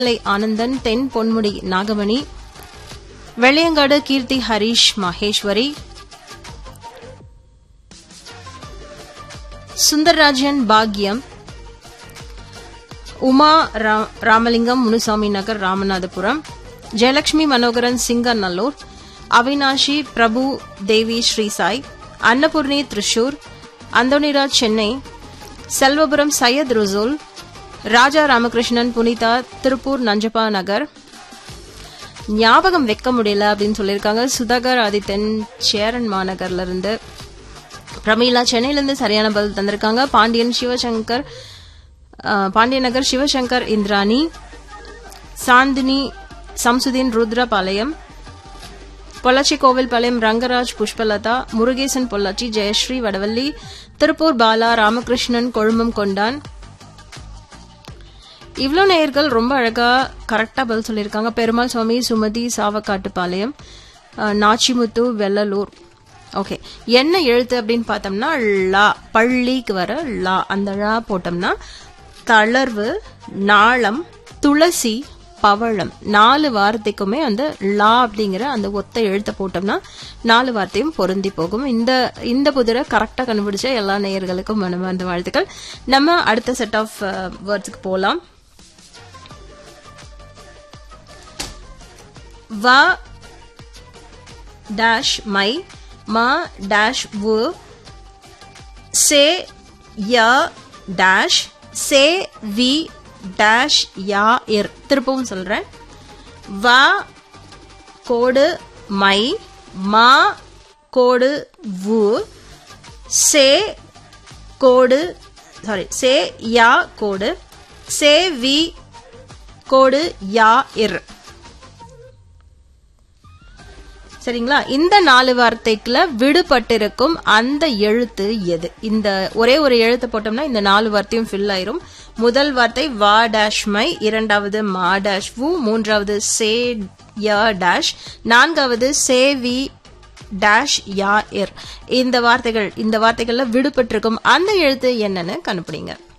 திருமலை ஆனந்தன் தென் பொன்முடி நாகமணி வெள்ளையங்காடு கீர்த்தி ஹரீஷ் மகேஸ்வரி சுந்தர்ராஜன் பாக்யம் உமா ரா- ராமலிங்கம் முனுசாமி நகர் ராமநாதபுரம் ஜெயலட்சுமி மனோகரன் சிங்கநல்லூர் அவினாஷி பிரபு தேவி ஸ்ரீசாய் அன்னபூர்ணி திரிஷூர் அந்தோனிராஜ் சென்னை செல்வபுரம் சையத் ருசூல் ராஜா ராமகிருஷ்ணன் புனிதா திருப்பூர் நஞ்சப்பா நகர் ஞாபகம் வைக்க முடியல அப்படின்னு சொல்லியிருக்காங்க சுதாகர் ஆதித்தன் சேரன் மாநகர்ல இருந்து பிரமீளா சென்னையிலிருந்து சரியான பதில் தந்திருக்காங்க பாண்டியன் சிவசங்கர் அஹ், பாண்டியன் நகர் சிவசங்கர் இந்திராணி சாந்தினி சம்சுதீன் ருத்ரபாளையம் பொள்ளாச்சி கோவில்பாளையம் ரங்கராஜ் புஷ்பலதா முருகேசன் பொள்ளாச்சி ஜெயஸ்ரீ வடவள்ளி திருப்பூர் பாலா ராமகிருஷ்ணன் கொழும்பம் கொண்டான் இவ்வளோ நேயர்கள் ரொம்ப அழகா கரெக்டா பதில் சொல்லியிருக்காங்க பெருமாள் சுவாமி சுமதி சாவக்காட்டுப்பாளையம் அஹ், நாச்சிமுத்து வெள்ளலூர் ஓகே என்ன எழுத்து அப்படின்னு பார்த்தோம்னா லா பள்ளிக்கு வர லா அந்த லா போட்டோம்னா தளர்வு நாளம் துளசி பவழம் நாலு வார்த்தைக்குமே அந்த லா அப்படிங்கிற அந்த ஒத்த எழுத்தை போட்டோம்னா நாலு வார்த்தையும் பொருந்தி போகும் இந்த இந்த புதிரை கரெக்டாக கண்டுபிடிச்ச எல்லா நேயர்களுக்கும் மனமார்ந்த வாழ்த்துக்கள் நம்ம அடுத்த செட் ஆஃப் வேர்ட்ஸுக்கு போகலாம் வ டேஷ் மை ம டேஷ் வு சே ய டேஷ் சே வி டேஷ் யா இர் திருப்பவும் சொல்றேன் வ கோடு மை மா கோடு வு சே கோடு sorry say yeah code say we கோடு யா இர் சரிங்களா இந்த நாலு வார்த்தைக்குள்ள விடுபட்டிருக்கும் அந்த எழுத்து எது இந்த ஒரே ஒரு எழுத்து போட்டோம்னா இந்த நாலு வார்த்தையும் ஃபில் ஆயிரும் முதல் வார்த்தை வா டேஷ் மை இரண்டாவது மா டேஷ் வு மூன்றாவது சே ய டேஷ் நான்காவது சே வி டேஷ் யா இர் இந்த வார்த்தைகள் இந்த வார்த்தைகள்ல விடுபட்டிருக்கும் அந்த எழுத்து என்னன்னு கண்டுபிடிங்க